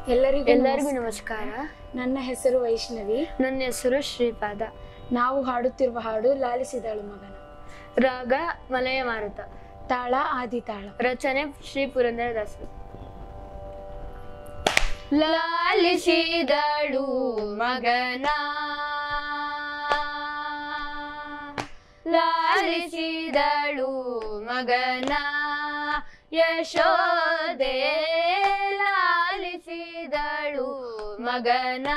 ಎಲ್ಲರಿಗೂ ಎಲ್ಲರಿಗೂ ನಮಸ್ಕಾರ. ನಮಸ್ಕಾರ ನನ್ನ ಹೆಸರು ವೈಷ್ಣವಿ ನನ್ನ ಹೆಸರು ಶ್ರೀಪಾದ ನಾವು ಹಾಡುತ್ತಿರುವ ಹಾಡು ಲಾಲಿಸಿದಳು ಮಗನ ರಾಗ ಮಲಯ ಮಾರುತ ತಾಳ ಆದಿತಾಳ ರಚನೆ ಶ್ರೀ ಪುರಂದರದಾಸರು ಲಾಲಿಸಿದಳು ಮಗನ ಲಾಲಿಸಿದಳು ಮಗನ ಯಶೋದೆ ಲಾಲಿಸಿದಳು ಮಗನ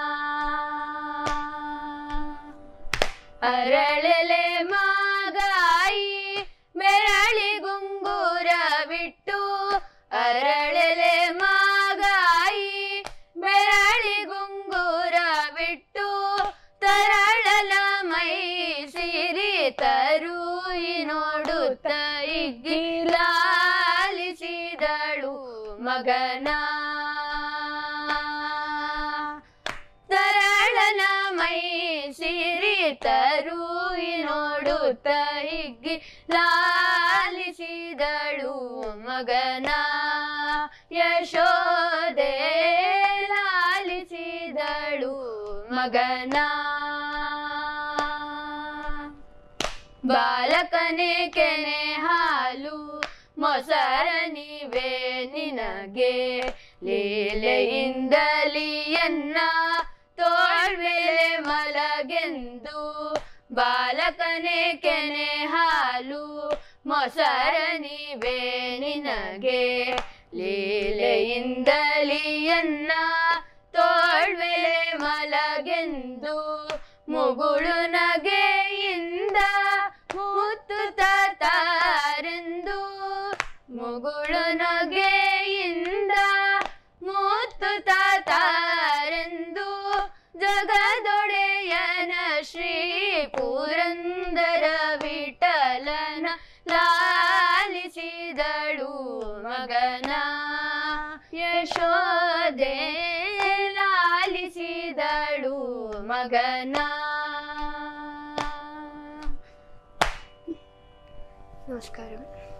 ಅರಳೆಲೆ ಮಾಗಾಯಿ ಬೆರಳಿ ಗುಂಗೂರ ಬಿಟ್ಟು ಅರಳೆಲೆ ಮಾಗಾಯಿ ಬೆರಳಿ ಗುಂಗೂರ ಬಿಟ್ಟು ತರಳಲ ಮೈ ಸಿರಿ ತರುಯಿ ನೋಡುತ್ತ ಇಗ್ಗಿಲಾಲಿಸಿದಳು ಮಗನ ತರಳನ ಮೈ ಸಿರಿ ತರುಯಿ ನೋಡುತ್ತ ಹಿಗ್ಗಿ ಲಾಲಿಸಿದಳು ಮಗನ ಯಶೋದೆ ಲಾಲಿಸಿದಳು ಮಗನ ಬಾಲಕನೇ ಕೆನೆ ಹಾಲು ಮೊಸರನಿವೆ ನಿನಗೆ ಲೀಲೆಯಿಂದಲಿಯನ್ನ ತೋಳ್ಮೇಲೆ ಮಲಗೆಂದು ಬಾಲಕನೇ ಕೆನೆ ಹಾಲು ಮೊಸರನಿವೆ ನಿನಗೆ ಲೀಲೆಯಿಂದಲಿಯನ್ನ ತೋಳ್ಮೇಲೆ ಮಲಗೆಂದು ಮುಗುಳು ನಗೆಯಿಂದ ಮುತ್ತು ತಾರೆಂದು ಮುಗುಳು ನಗೆಯಿಂದ ಮುತ್ತು ತಾರೆಂದು ಜಗದೊಡೆಯನ ಶ್ರೀ ಪುರಂದರ ವಿಠಲನ ಲಾಲಿಸಿದಳು ಮಗನ ಯಶೋದೆ ಲಾಲಿಸಿದಳು ಮಗನ ನಮಸ್ಕಾರ